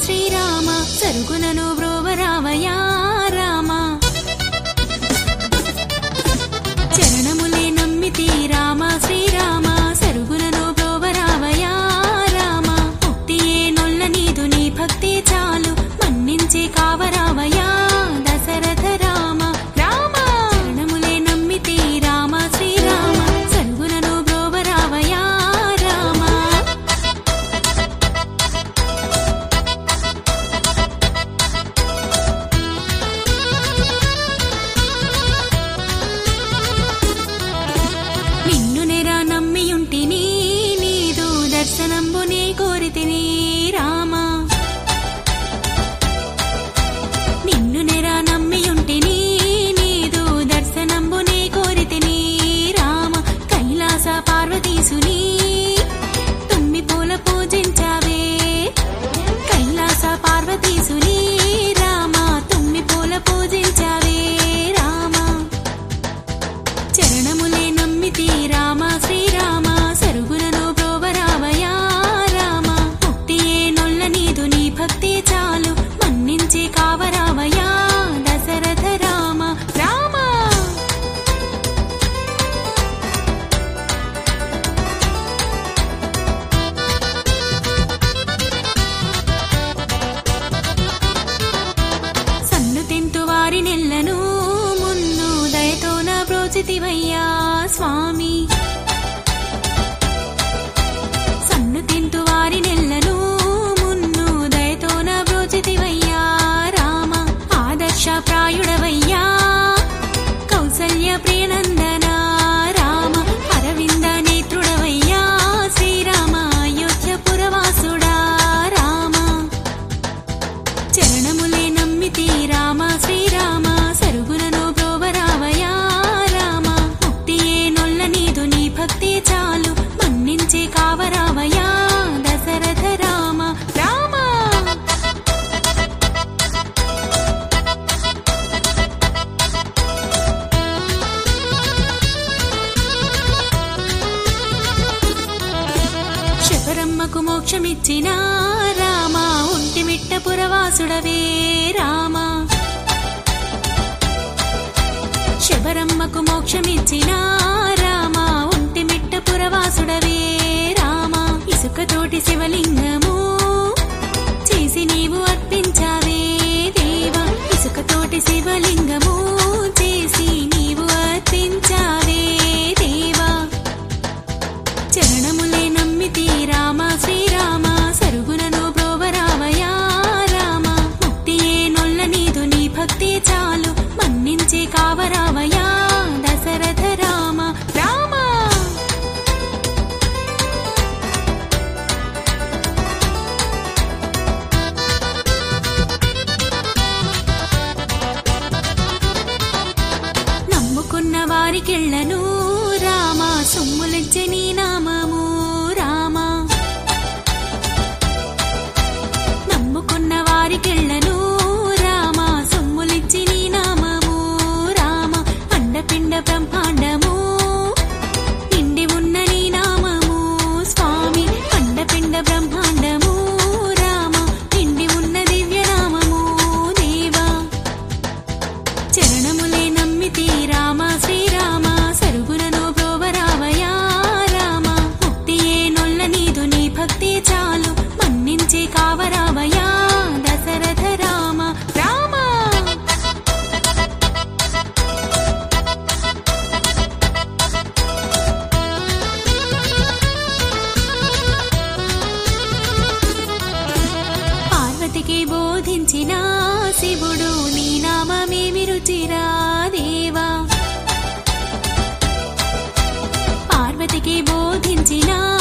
శ్రీరామ సరుగునను బ్రోవరావయా రామ చరణములే నమ్మితి రామ శ్రీరామ సరుగునను బ్రోవరావయా రామ ముక్తియే నొల్ల నీదు నీ భక్తి చాలు మన్నించే కావరావయా దశరథ రామ రామ చరణములే నమ్మితి రామ శ్రీరామ సరుగునను బ్రోవరావయా రామ నిన్ను నెరా నమ్మియుంటిని నీదు దర్శనంబునే కోరితిని రామా నిన్ను నెరా నమ్మియుంటిని నీదు దర్శనంబునే కోరితిని రామ కైలాస పార్వతీసుని తుమ్మి పూల పూజించావే కైలాస పార్వతీసుని రామ తుమ్మి పూల పూజించావే రామ చరణములే నమ్మితి రామ శ్రీరామ సరుగునను బ్రోవరావయా రామ ముక్తియే నొల్ల నీదు నీ భక్తి చాలు మన్నించే కావరావయా దశరథ రామ రామ సన్ను తింతు వారి నెల్లను మున్ను దయతో నా బ్రోచితివయ్యా స్వామి సన్ను తింతు వారి నెల్లను మున్ను దయతో నా బ్రోచితివయ్యా రామ ఆదర్శ ప్రాయుడవయ్యా కౌసల్య ప్రియనందన రామ అరవింద నేత్రుడవయ్యా శ్రీరామ అయోధ్య పురవాసుడా రామ చరణములే నమ్మితి రామ శ్రీరామ సరుగునను బ్రోవరావయా రామ ముక్తియే నొల్ల నీదు నీ భక్తి చాలు మన్నించే కావరావయా దశరథ రామ రామ శబరమ్మకు మోక్షమిచ్చిన రామ ఒంటిమిట్ట పురవాసుడవే రామ శబరమ్మకు మోక్షమిచ్చిన రామ ఒంటిమిట్ట పురవాసుడవే రామ ఇసుకతోటి శివలింగము చేసి నీవు అర్పించావే దేవా ఇసుకతోటి శివలింగము చేసి నీవు అర్పించావే దేవా చరణములే నమ్మితి రామ శ్రీరామ సరుగునను బ్రోవరావయా రామ ముక్తియే నొల్ల నీదు నీ భక్తి చాలు మన్నించే కావరావయా దశరథ రామ రామ నమ్ముకున్న వారికెళ్లను రామ సొమ్ములిచ్చే నీ నామము రామ నమ్ముకున్న వారికెళ్లను రామ సొమ్ములిచ్చి నీ నామము రామ అండపిండ బ్రహ్మాండము నిండి ఉన్న నీ నామము స్వామి అండపిండ బ్రహ్మాండము రామ నిండి ఉన్న దివ్య నామము దేవా చరణములే నమ్మితి రామ శ్రీరామ సరుగునను బ్రోవరావయా రామ ముక్తియే నొల్ల నీదు నీ భక్తి చాలు మన్నించే కావరావయా దశరథ రామ రామ పార్వతికి బోధించిన శివుడు నీ నామమేమి రుచిరా దేవా పార్వతికి బోధించిన